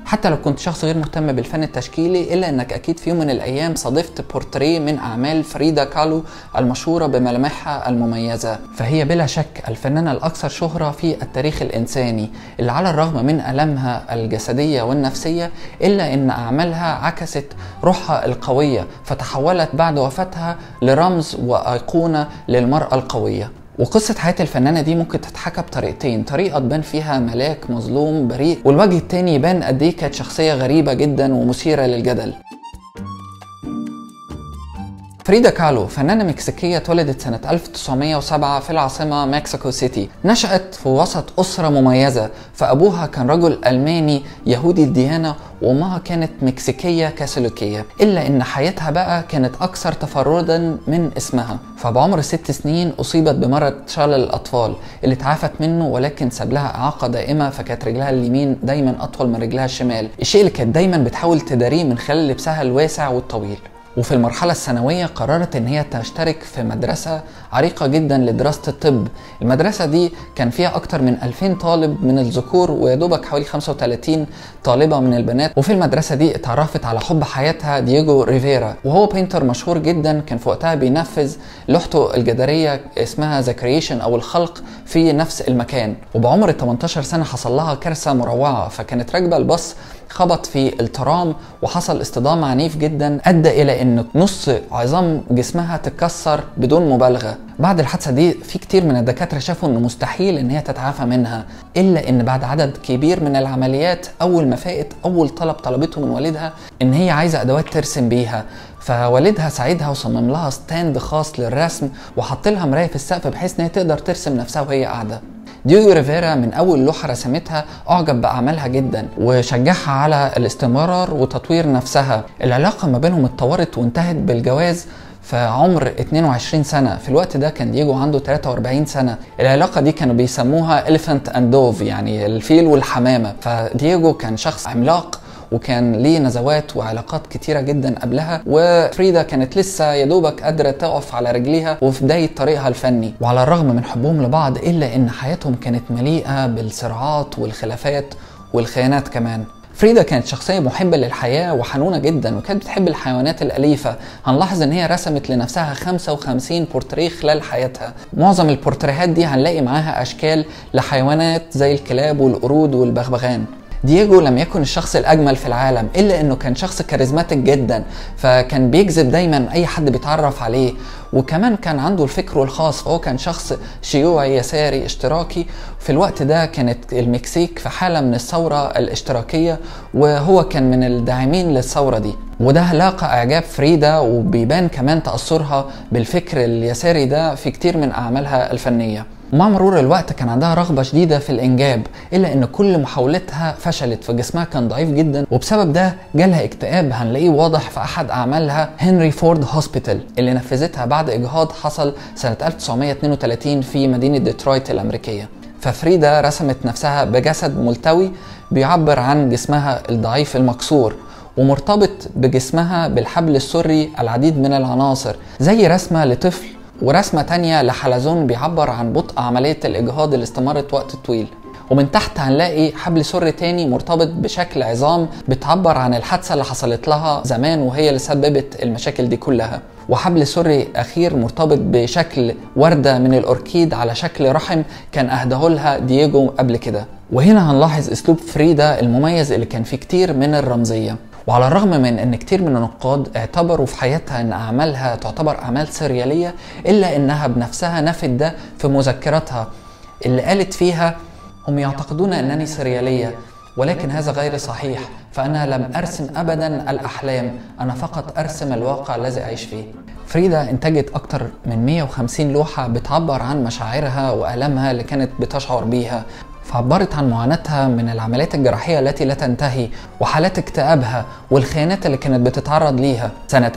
حتى لو كنت شخص غير مهتم بالفن التشكيلي الا انك اكيد في يوم من الايام صادفت بورتريه من اعمال فريدا كالو المشهوره بملامحها المميزه فهي بلا شك الفنانه الاكثر شهره في التاريخ الانساني اللي على الرغم من المها الجسديه والنفسيه الا ان اعمالها عكست روحها القويه فتحولت بعد وفاتها لرمز وايقونه للمراه القويه وقصة حياة الفنانة دي ممكن تتحكى بطريقتين طريقة تبان فيها ملاك مظلوم بريء والوجه التاني يبان قد ايه كانت شخصية غريبة جدا ومثيرة للجدل فريدا كالو فنانة مكسيكية اتولدت سنة 1907 في العاصمة مكسيكو سيتي نشأت في وسط أسرة مميزة فأبوها كان رجل ألماني يهودي الديانة وأمها كانت مكسيكية كاثوليكية إلا إن حياتها بقى كانت أكثر تفردا من اسمها فبعمر ست سنين أصيبت بمرض شلل الأطفال اللي تعافت منه ولكن ساب لها إعاقة دائمة فكانت رجلها اليمين دايما أطول من رجلها الشمال الشيء اللي كانت دايما بتحاول تداريه من خلال لبسها الواسع والطويل وفي المرحلة الثانوية قررت إن هي تشترك في مدرسة عريقة جدا لدراسة الطب المدرسة دي كان فيها أكتر من 2000 طالب من الذكور ويدوبك حوالي 35 طالبة من البنات وفي المدرسة دي اتعرفت على حب حياتها دييجو ريفيرا وهو بينتر مشهور جدا كان في وقتها بينفذ لوحته الجدارية اسمها ذا كرييشن أو الخلق في نفس المكان وبعمر 18 سنة حصل لها كارثة مروعة فكانت راكبة الباص خبط في الترام وحصل اصطدام عنيف جدا ادى الى ان نص عظام جسمها تتكسر بدون مبالغه بعد الحادثه دي في كتير من الدكاتره شافوا انه مستحيل ان هي تتعافى منها الا ان بعد عدد كبير من العمليات اول ما فاقت اول طلب طلبته من والدها ان هي عايزه ادوات ترسم بيها فوالدها ساعدها وصمم لها ستاند خاص للرسم وحط لها مرايه في السقف بحيث ان هي تقدر ترسم نفسها وهي قاعده ديوجو ريفيرا من اول لوحه رسمتها اعجب باعمالها جدا وشجعها على الاستمرار وتطوير نفسها العلاقه ما بينهم اتطورت وانتهت بالجواز في عمر 22 سنة في الوقت ده كان دييجو عنده 43 سنة العلاقة دي كانوا بيسموها elephant and dove يعني الفيل والحمامة فدييجو كان شخص عملاق وكان ليه نزوات وعلاقات كتيرة جدا قبلها وفريدا كانت لسه يدوبك قادرة تقف على رجليها وفي بداية طريقها الفني وعلى الرغم من حبهم لبعض إلا إن حياتهم كانت مليئة بالصراعات والخلافات والخيانات كمان فريدا كانت شخصية محبة للحياة وحنونة جدا وكانت بتحب الحيوانات الأليفة هنلاحظ إن هي رسمت لنفسها 55 بورتريه خلال حياتها معظم البورتريهات دي هنلاقي معاها أشكال لحيوانات زي الكلاب والقرود والبغبغان دييجو لم يكن الشخص الاجمل في العالم الا انه كان شخص كاريزماتيك جدا فكان بيجذب دايما اي حد بيتعرف عليه وكمان كان عنده الفكر الخاص فهو كان شخص شيوعي يساري اشتراكي في الوقت ده كانت المكسيك في حالة من الثورة الاشتراكية وهو كان من الداعمين للثورة دي وده لاقى اعجاب فريدا وبيبان كمان تاثرها بالفكر اليساري ده في كتير من اعمالها الفنيه مع مرور الوقت كان عندها رغبة شديدة في الإنجاب إلا إن كل محاولتها فشلت فجسمها كان ضعيف جدا وبسبب ده جالها اكتئاب هنلاقيه واضح في أحد أعمالها هنري فورد هوسبيتال اللي نفذتها بعد إجهاض حصل سنة 1932 في مدينة ديترويت الأمريكية ففريدا رسمت نفسها بجسد ملتوي بيعبر عن جسمها الضعيف المكسور ومرتبط بجسمها بالحبل السري العديد من العناصر زي رسمة لطفل ورسمة تانية لحلزون بيعبر عن بطء عملية الإجهاض اللي استمرت وقت طويل ومن تحت هنلاقي حبل سري تاني مرتبط بشكل عظام بتعبر عن الحادثة اللي حصلت لها زمان وهي اللي سببت المشاكل دي كلها وحبل سري أخير مرتبط بشكل وردة من الأوركيد على شكل رحم كان أهداه لها دييجو قبل كده وهنا هنلاحظ أسلوب فريدا المميز اللي كان فيه كتير من الرمزية وعلى الرغم من ان كتير من النقاد اعتبروا في حياتها ان اعمالها تعتبر اعمال سرياليه الا انها بنفسها نفت ده في مذكراتها اللي قالت فيها هم يعتقدون انني سرياليه ولكن هذا غير صحيح فانا لم ارسم ابدا الاحلام انا فقط ارسم الواقع الذي اعيش فيه فريدا انتجت اكتر من 150 لوحه بتعبر عن مشاعرها والامها اللي كانت بتشعر بيها فعبرت عن معاناتها من العمليات الجراحية التي لا تنتهي وحالات اكتئابها والخيانات اللي كانت بتتعرض ليها سنة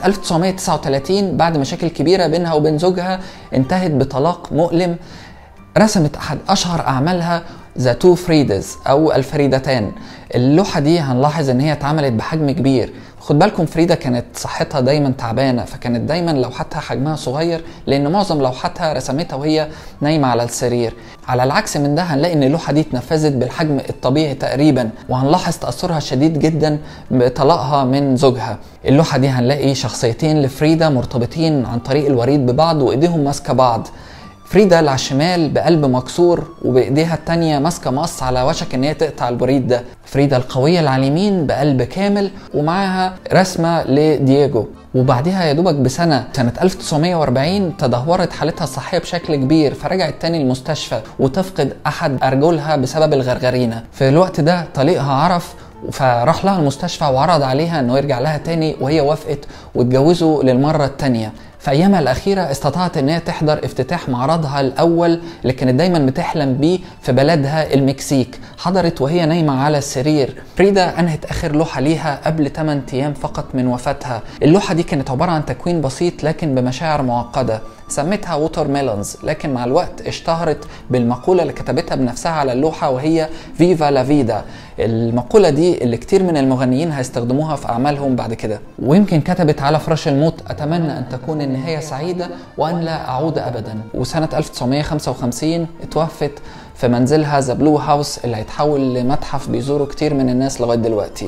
1939 بعد مشاكل كبيرة بينها وبين زوجها انتهت بطلاق مؤلم رسمت أحد أشهر أعمالها ذا تو فريدز أو الفريدتان اللوحة دي هنلاحظ إن هي اتعملت بحجم كبير خد بالكم فريدا كانت صحتها دايما تعبانه فكانت دايما لوحتها حجمها صغير لان معظم لوحاتها رسمتها وهي نايمه على السرير على العكس من ده هنلاقي ان اللوحه دي اتنفذت بالحجم الطبيعي تقريبا وهنلاحظ تاثرها شديد جدا بطلاقها من زوجها اللوحه دي هنلاقي شخصيتين لفريدا مرتبطين عن طريق الوريد ببعض وايديهم ماسكه بعض فريدا اللي على الشمال بقلب مكسور وبايديها التانية ماسكه مقص على وشك ان هي تقطع البريد ده فريدا القويه اللي على اليمين بقلب كامل ومعاها رسمه لدييجو وبعدها يا دوبك بسنة سنة 1940 تدهورت حالتها الصحية بشكل كبير فرجعت تاني المستشفى وتفقد أحد أرجلها بسبب الغرغرينة في الوقت ده طليقها عرف فراح لها المستشفى وعرض عليها انه يرجع لها تاني وهي وافقت واتجوزوا للمرة التانية في ايامها الاخيره استطاعت ان هي تحضر افتتاح معرضها الاول اللي كانت دايما بتحلم بيه في بلدها المكسيك حضرت وهي نايمه على السرير فريدا انهت اخر لوحه ليها قبل 8 ايام فقط من وفاتها اللوحه دي كانت عباره عن تكوين بسيط لكن بمشاعر معقده سميتها ووتر ميلونز لكن مع الوقت اشتهرت بالمقولة اللي كتبتها بنفسها على اللوحة وهي فيفا لا فيدا المقولة دي اللي كتير من المغنيين هيستخدموها في أعمالهم بعد كده ويمكن كتبت على فراش الموت أتمنى أن تكون النهاية سعيدة وأن لا أعود أبدا وسنة 1955 اتوفت في منزلها ذا بلو هاوس اللي هيتحول لمتحف بيزوره كتير من الناس لغاية دلوقتي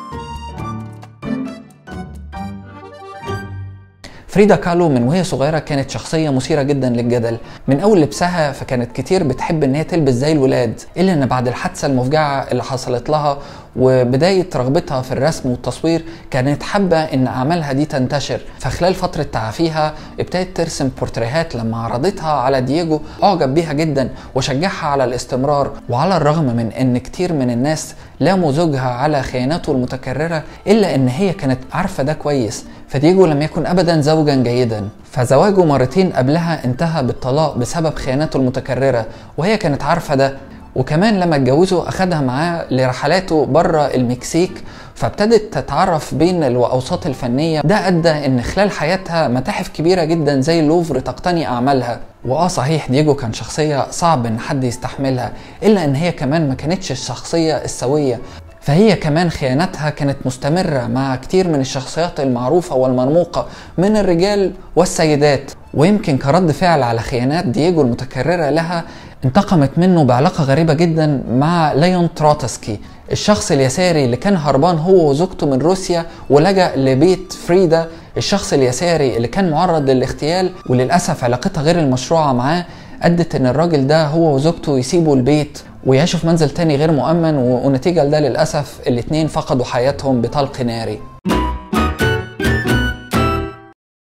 فريدا كالو من وهي صغيره كانت شخصيه مثيره جدا للجدل من اول لبسها فكانت كتير بتحب ان هي تلبس زي الولاد الا ان بعد الحادثه المفجعه اللي حصلت لها وبدايه رغبتها في الرسم والتصوير كانت حابه ان اعمالها دي تنتشر فخلال فتره تعافيها ابتدت ترسم بورتريهات لما عرضتها على دييجو اعجب بيها جدا وشجعها على الاستمرار وعلى الرغم من ان كتير من الناس لاموا زوجها على خياناته المتكرره الا ان هي كانت عارفه ده كويس فدييجو لم يكن ابدا زوجا جيدا فزواجه مرتين قبلها انتهى بالطلاق بسبب خياناته المتكرره وهي كانت عارفه ده وكمان لما اتجوزوا اخدها معاه لرحلاته بره المكسيك فابتدت تتعرف بين الاوساط الفنيه ده ادى ان خلال حياتها متاحف كبيره جدا زي اللوفر تقتني اعمالها واه صحيح دييجو كان شخصيه صعب ان حد يستحملها الا ان هي كمان ما كانتش الشخصيه السويه فهي كمان خيانتها كانت مستمرة مع كتير من الشخصيات المعروفة والمرموقة من الرجال والسيدات ويمكن كرد فعل على خيانات دييجو المتكررة لها انتقمت منه بعلاقة غريبة جدا مع ليون تروتسكي الشخص اليساري اللي كان هربان هو وزوجته من روسيا ولجأ لبيت فريدا الشخص اليساري اللي كان معرض للاغتيال وللأسف علاقتها غير المشروعة معاه أدت إن الراجل ده هو وزوجته يسيبوا البيت ويعيشوا في منزل تاني غير مؤمن ونتيجة لده للأسف الاتنين فقدوا حياتهم بطلق ناري